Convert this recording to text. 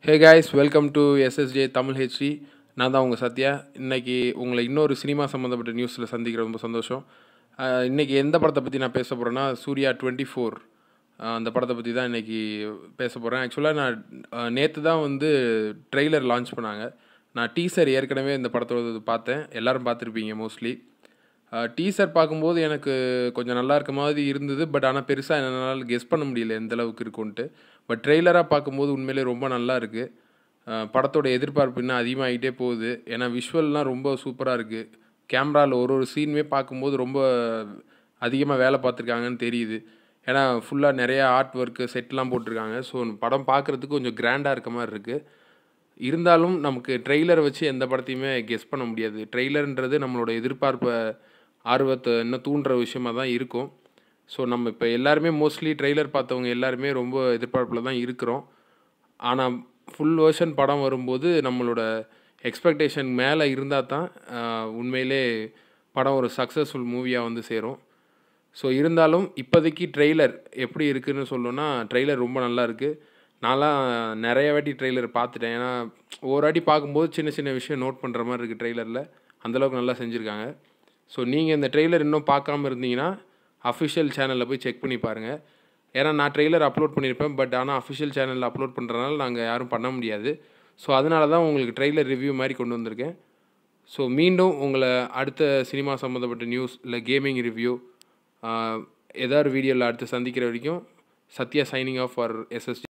hey guys welcome to SSJ Tamil HD நான் தான் உங்கள் சத்யா இன்னைக்கு உங்களை இன்னொரு சினிமா சம்மந்தப்பட்ட நியூஸில் சந்திக்கிற ரொம்ப சந்தோஷம் அஹ், இன்னைக்கு எந்த படத்தை பற்றி நான் பேச போகிறேன்னா சூர்யா டுவெண்ட்டி ஃபோர் அந்த படத்தை பற்றி தான் இன்னைக்கு பேச போகிறேன் ஆக்சுவலாக நான் நேற்று தான் வந்து ட்ரெய்லர் லான்ச் பண்ணாங்க நான் டீசர் ஏற்கனவே இந்த படத்தோட பார்த்தேன் எல்லாரும் பார்த்துருப்பீங்க மோஸ்ட்லி டீசர் பார்க்கும்போது எனக்கு கொஞ்சம் நல்லா இருக்க மாதிரி இருந்தது பட் ஆனால் பெருசாக என்னால் கெஸ் பண்ண முடியல எந்த அளவுக்கு இருக்கும்ன்ட்டு பட் ட்ரெய்லராக பார்க்கும்போது உண்மையிலே ரொம்ப நல்லா இருக்குது படத்தோட எதிர்பார்ப்பு இன்னும் அதிகமாகிட்டே போகுது ஏன்னா விஷுவல்லாம் ரொம்ப சூப்பராக இருக்குது கேமராவில் ஒரு ஒரு சீனுமே பார்க்கும்போது ரொம்ப அதிகமாக வேலை பார்த்துருக்காங்கன்னு தெரியுது ஏன்னா ஃபுல்லாக நிறைய ஆர்ட் ஒர்க்கு செட்லாம் போட்டிருக்காங்க ஸோ படம் பார்க்குறதுக்கு கொஞ்சம் கிராண்டாக இருக்க மாதிரி இருக்குது இருந்தாலும் நமக்கு ட்ரெய்லரை வச்சு எந்த படத்தையுமே கெஸ் பண்ண முடியாது ட்ரெய்லர்ன்றது நம்மளோட எதிர்பார்ப்பை ஆர்வத்தை இன்னும் தூண்டுற விஷயமா தான் இருக்கும் ஸோ நம்ம இப்போ எல்லாருமே மோஸ்ட்லி ட்ரெய்லர் பார்த்தவங்க எல்லாருமே ரொம்ப எதிர்பார்ப்பில் தான் இருக்கிறோம் ஆனால் ஃபுல் வேர்ஷன் படம் வரும்போது நம்மளோட எக்ஸ்பெக்டேஷன் மேலே இருந்தால் தான் ஆஹ், உண்மையிலே படம் ஒரு சக்ஸஸ்ஃபுல் மூவியாக வந்து சேரும் ஸோ இருந்தாலும் இப்போதைக்கு ட்ரெய்லர் எப்படி இருக்குன்னு சொல்லணும்னா ட்ரெய்லர் ரொம்ப நல்லா இருக்குது நான்லாம் நிறைய வாட்டி ட்ரெய்லர் பார்த்துட்டேன் ஏன்னா ஒரு வாட்டி பார்க்கும்போது சின்ன சின்ன விஷயம் நோட் பண்ணுற மாதிரி இருக்குது ட்ரெய்லரில் அந்தளவுக்கு நல்லா செஞ்சுருக்காங்க ஸோ நீங்கள் இந்த ட்ரெய்லர் இன்னும் பார்க்காம இருந்தீங்கன்னா அஃபிஷியல் சேனலில் போய் செக் பண்ணி பாருங்கள் ஏன்னா நான் ட்ரெய்லர் அப்லோட் பண்ணியிருப்பேன் பட் ஆனால் அஃபிஷியல் சேனலில் அப்லோட் பண்ணுறதுனால நாங்கள் யாரும் பண்ண முடியாது ஸோ அதனால தான் உங்களுக்கு ட்ரெய்லர் ரிவ்யூ மாதிரி கொண்டு வந்திருக்கேன் ஸோ மீண்டும் உங்களை அடுத்த சினிமா சம்மந்தப்பட்ட நியூஸ் இல்லை கேமிங் ரிவ்யூ ஏதாவது வீடியோவில் அடுத்து சந்திக்கிற வரைக்கும் Sathya signing off for SST